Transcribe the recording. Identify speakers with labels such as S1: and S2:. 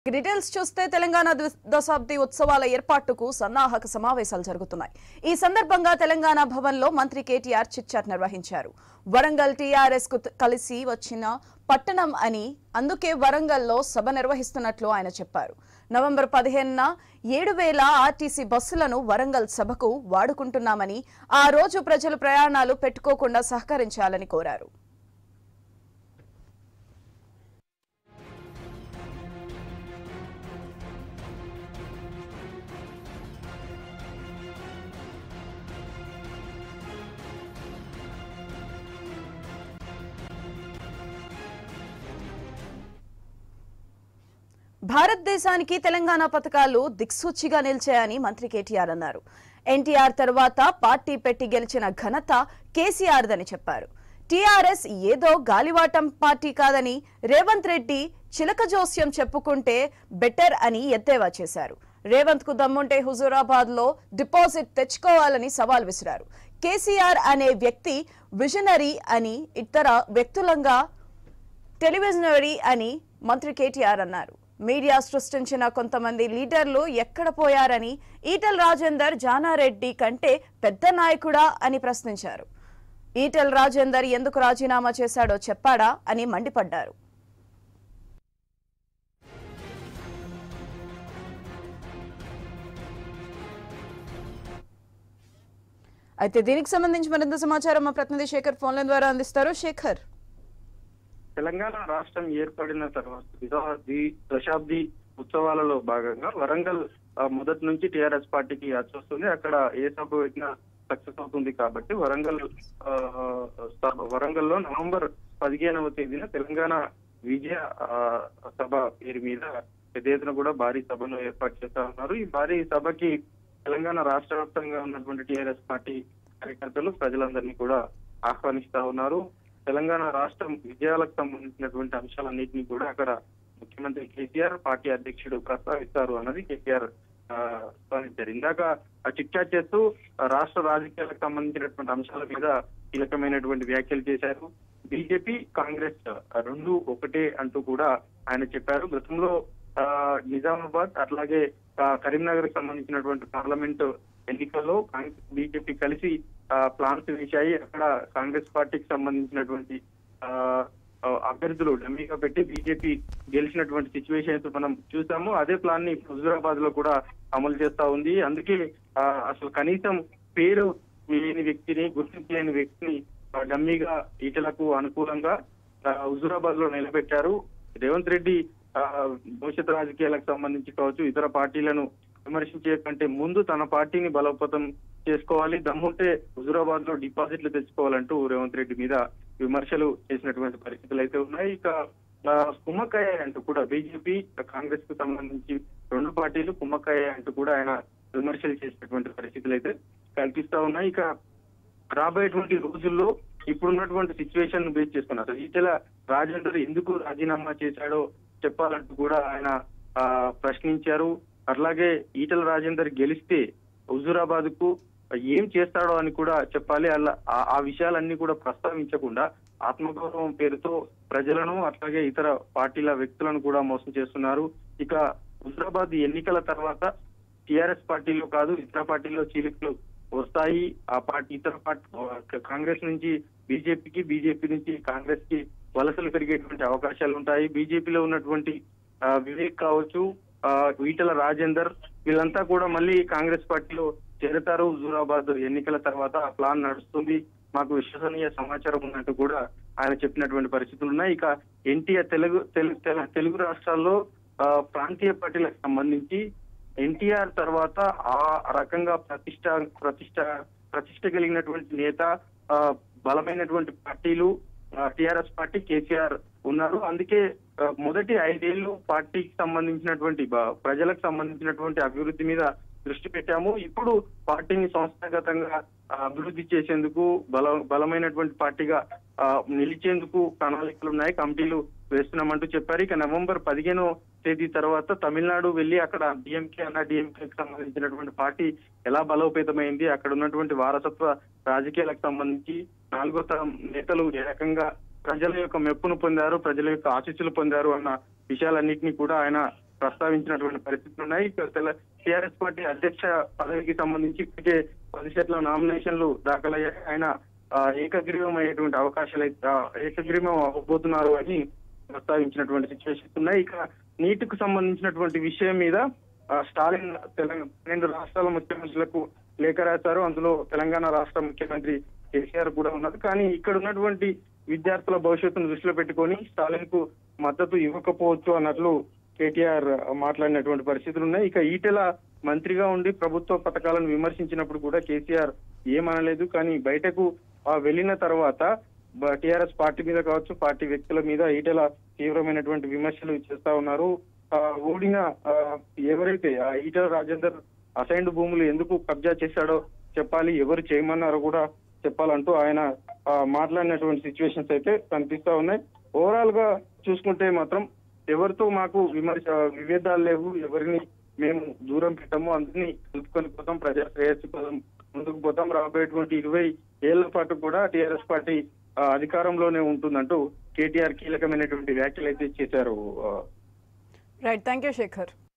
S1: details చూస్తే తెలంగాణ ద్వి- దశాబ్ది ఉత్సవాల ఏర్పాటుకు సన్నాహక సమావేశాలు జరుగుతున్నాయి ఈ సందర్భంగా తెలంగాణ భవన్లో మంత్రి కేటీఆర్ చిట్చాట్ నిర్వహించారు వరంగల్ టీఆర్ఎస్ కు త- కలిసి వచ్చిన పట్టణం అని అందుకే వరంగల్లో సభ నిర్వహిస్తున్నట్లు ఆయన చెప్పారు నవంబర్ పదిహేనున ఏడు వేల ఆర్టీసీ బస్సులను వరంగల్ సభకు వాడుకుంటున్నామని ఆ రోజు ప్రజలు ప్రయాణాలు పెట్టుకోకుండా సహకరించాలని కోరారు భారతదేశానికి తెలంగాణ పథకాలు దిక్సూచిగా నిలిచాయని మంత్రి కేటీఆర్ అన్నారు ఎన్టీఆర్ తర్వాత పార్టీ పెట్టి గెలిచిన ఘనత కేసీఆర్దని చెప్పారు టీఆర్ఎస్ ఏదో గాలివాటం పార్టీ కాదని రేవంత్ రెడ్డి చిలక జోస్యం చెప్పుకుంటే బెటర్ అని ఎద్దేవా చేశారు రేవంత్ కు దమ్ముంటే హుజూరాబాద్ లో డిపాజిట్ తెచ్చుకోవాలని సవాల్ విసిరారు కేసీఆర్ అనే వ్యక్తి విజనరీ అని ఇతర వ్యక్తులంగా టెలివిజనరీ అని మంత్రి కేటీఆర్ అన్నారు మీడియా సృష్టించిన కొంతమంది లీడర్లు ఎక్కడ పోయారని ఈటల్ రాజేందర్ జానారెడ్డి కంటే పెద్ద నాయకుడా అని ప్రశ్నించారు ఈటల్ రాజేందర్ ఎందుకు రాజీనామా చేశాడో చెప్పాడా అని మండిపడ్డారు అయితే దీనికి సంబంధించి మరింత సమాచారం మా ప్రతినిధి శేఖర్ ఫోన్ల ద్వారా అందిస్తారు శేఖర్
S2: తెలంగాణ రాష్ట్రం ఏర్పడిన తర్వాత దశాబ్ది దశాబ్ది ఉత్సవాలలో భాగంగా వరంగల్ ఆ, మొదటి నుంచి టిఆర్ఎస్ పార్టీకి వస్తుంది అక్కడ ఏ సభ పెట్టినా సక్సెస్ అవుతుంది కాబట్టి వరంగల్ ఆ, సభ- వరంగల్లో నవంబర్ పదిహేనవ తేదీన తెలంగాణ విజయ ఆ, సభ పేరు మీద పెద్ద ఎత్తున కూడా భారీ సభను ఏర్పాటు చేస్తా ఉన్నారు ఈ భారీ సభకి తెలంగాణ రాష్ట్ర వ్యాప్తంగా ఉన్నటువంటి టిఆర్ఎస్ పార్టీ కార్యకర్తలు ప్రజలందరినీ కూడా ఆహ్వానిస్తా ఉన్నారు తెలంగాణ రాష్ట్రం విజయాలకు సంబంధించినటువంటి అంశాలన్నింటినీ కూడా అక్కడ ముఖ్యమంత్రి కేసీఆర్ పార్టీ అధ్యక్షుడు ప్రస్తావిస్తారు అన్నది కేసీఆర్ ఆ, ప్రస్తావించారు ఇందాక ఆ చిట్ చాట్ చేస్తూ ఆ, రాష్ట్ర రాజకీయాలకు సంబంధించినటువంటి అంశాల మీద కీలకమైనటువంటి వ్యాఖ్యలు చేశారు బీజేపీ కాంగ్రెస్ ఆ, రెండు ఒకటే అంటూ కూడా ఆయన చెప్పారు గతంలో ఆ, నిజామాబాద్ అట్లాగే ఆ, కరీంనగర్ కి సంబంధించినటువంటి పార్లమెంట్ ఎన్నికల్లో కాంగ్రెస్ బీజేపీ కలిసి ఆ, ప్లాన్స్ వేశాయి అక్కడ కాంగ్రెస్ పార్టీకి సంబంధించినటువంటి ఆ, ఆ, అభ్యర్థులు డమ్మీగా పెట్టి బీజేపీ గెలిచినటువంటి సిచ్యువేషన్స్ మనం చూసాము అదే ప్లాన్ ని హుజూరాబాద్ లో కూడా అమలు చేస్తా ఉంది అందుకే ఆ, అసలు కనీసం పేరు లేని వ్యక్తిని గుర్తించలేని వ్యక్తిని ఆ, డమ్మీగా ఈటలకు అనుకూలంగా ఆ, హుజూరాబాద్ లో నిలబెట్టారు రేవంత్ రెడ్డి ఆ, భవిష్యత్ రాజకీయాలకు సంబంధించి కావచ్చు ఇతర పార్టీలను విమర్శించే కంటే ముందు తన పార్టీని బలోపేతం చేసుకోవాలి దమ్ముంటే హుజూరాబాద్ లో డిపాజిట్లు తెచ్చుకోవాలంటూ రేవంత్ రెడ్డి మీద విమర్శలు చేసినటువంటి పరిస్థితులు అయితే ఉన్నాయి ఇక ఆ, కుమ్మక్కాయ అంటూ కూడా బీజేపీ కాంగ్రెస్ కు సంబంధించి రెండు పార్టీలు కుమ్మక్కాయ అంటూ కూడా ఆయన విమర్శలు చేసినటువంటి పరిస్థితులు అయితే కల్పిస్తా ఉన్నాయి ఇక రాబోయేటువంటి రోజుల్లో ఇప్పుడున్నటువంటి సిచ్యువేషన్ బేస్ చేసుకున్నారు అసలు ఈటెల రాజేందర్ ఎందుకు రాజీనామా చేశాడో చెప్పాలంటూ కూడా ఆయన ఆ, ప్రశ్నించారు అట్లాగే ఈటెల రాజేందర్ గెలిస్తే హుజూరాబాద్ కు ఏం చేస్తాడో అని కూడా చెప్పాలి అలా ఆ- ఆ విషయాలన్నీ కూడా ప్రస్తావించకుండా ఆత్మగౌరవం పేరుతో ప్రజలను అట్లాగే ఇతర పార్టీల వ్యక్తులను కూడా మోసం చేస్తున్నారు ఇక హుజూరాబాద్ ఎన్నికల తర్వాత టిఆర్ఎస్ పార్టీలో కాదు ఇతర పార్టీలో చీలికలు వస్తాయి ఆ పార్టీ ఇతర పార్టీ కాంగ్రెస్ నుంచి బీజేపీకి బీజేపీ నుంచి కాంగ్రెస్ కి వలసలు పెరిగేటువంటి అవకాశాలు ఉంటాయి బీజేపీలో ఉన్నటువంటి ఆ, వివేక్ కావచ్చు ఆ, ఈటల రాజేందర్ వీళ్ళంతా కూడా మళ్ళీ కాంగ్రెస్ పార్టీలో చేరతారు హుజూరాబాద్ ఎన్నికల తర్వాత ఆ ప్లాన్ నడుస్తుంది మాకు విశ్వసనీయ సమాచారం ఉన్నట్టు కూడా ఆయన చెప్పినటువంటి పరిస్థితులు ఉన్నాయి ఇక ఎన్టీఆర్ తెలుగు తెలు- తెల- తెలుగు రాష్ట్రాల్లో ఆ, ప్రాంతీయ పార్టీలకు సంబంధించి ఎన్టీఆర్ తర్వాత ఆ రకంగా ప్రతిష్ట ప్రతిష్ట ప్రతిష్ట కలిగినటువంటి నేత ఆ, బలమైనటువంటి పార్టీలు టిఆర్ఎస్ పార్టీ కేసీఆర్ ఉన్నారు అందుకే ఆ, మొదటి ఐదేళ్లు పార్టీకి సంబంధించినటువంటి బ- ప్రజలకు సంబంధించినటువంటి అభివృద్ధి మీద దృష్టి పెట్టాము ఇప్పుడు పార్టీని సంస్థాగతంగా ఆ, అభివృద్ధి చేసేందుకు బల బలమైనటువంటి పార్టీగా ఆ, నిలిచేందుకు ప్రణాళికలు ఉన్నాయి కమిటీలు వేస్తున్నామంటూ చెప్పారు ఇక నవంబర్ పదిహేనో తేదీ తర్వాత తమిళనాడు వెళ్లి అక్కడ డిఎంకే అన్న డిఎంకే కి సంబంధించినటువంటి పార్టీ ఎలా బలోపేతమైంది అక్కడ ఉన్నటువంటి వారసత్వ రాజకీయాలకు సంబంధించి నాలుగో తరం నేతలు ఏ రకంగా ప్రజల యొక్క మెప్పును పొందారు ప్రజల యొక్క ఆశీస్సులు పొందారు అన్న విషయాలన్నింటినీ కూడా ఆయన ప్రస్తావించినటువంటి పరిస్థితులు ఉన్నాయి ఇక టీఆర్ఎస్ పార్టీ అధ్యక్ష పదవికి సంబంధించి ఇప్పటికే పది సెట్ల నామినేషన్లు దాఖలయ్యాయి ఆయన ఆ, ఏకగ్రీవం అయ్యేటువంటి అవకాశాలు అయితే ఆ, ఏకగ్రీవం అవ్వబోతున్నారు అని ప్రస్తావించినటువంటి సిచ్యువేషన్స్ ఉన్నాయి ఇక నీటికి సంబంధించినటువంటి విషయం మీద ఆ, స్టాలిన్ తెలంగాణ రెండు రాష్ట్రాల ముఖ్యమంత్రులకు లేఖ రాశారు అందులో తెలంగాణ రాష్ట్ర ముఖ్యమంత్రి కేసీఆర్ కూడా ఉన్నారు కానీ ఇక్కడ ఉన్నటువంటి విద్యార్థుల భవిష్యత్తును దృష్టిలో పెట్టుకొని స్టాలిన్ కు మద్దతు ఇవ్వకపోవచ్చు అన్నట్లు కేటీఆర్ మాట్లాడినటువంటి పరిస్థితులు ఉన్నాయి ఇక ఈటెల మంత్రిగా ఉండి ప్రభుత్వ పథకాలను విమర్శించినప్పుడు కూడా కేసీఆర్ ఏమనలేదు కానీ బయటకు ఆ వెళ్ళిన తర్వాత టిఆర్ఎస్ పార్టీ మీద కావచ్చు పార్టీ వ్యక్తుల మీద ఈటెల తీవ్రమైనటువంటి విమర్శలు చేస్తా ఉన్నారు ఆ, ఓడిన ఆ, ఎవరైతే ఆ ఈటెల రాజేందర్ అసైన్డ్ భూములు ఎందుకు కబ్జా చేశాడో చెప్పాలి ఎవరు చేయమన్నారో కూడా చెప్పాలంటూ ఆయన ఆ, మాట్లాడినటువంటి సిచ్యువేషన్స్ అయితే కనిపిస్తా ఉన్నాయి ఓవరాల్ గా చూసుకుంటే మాత్రం ఎవరితో మాకు విమర్శ విభేదాలు లేవు ఎవరిని మేము దూరం పెట్టాము అందరినీ కలుపుకొని పోతాం ప్రజా శ్రేయస్సు కోసం ముందుకు పోతాం రాబోయేటువంటి ఇరవై ఏళ్ల పాటు కూడా టిఆర్ఎస్ పార్టీ ఆ, అధికారంలోనే ఉంటుందంటూ కేటీఆర్ కీలకమైనటువంటి వ్యాఖ్యలు అయితే చేశారు ఆ,
S1: రైట్ థ్యాంక్ యూ శేఖర్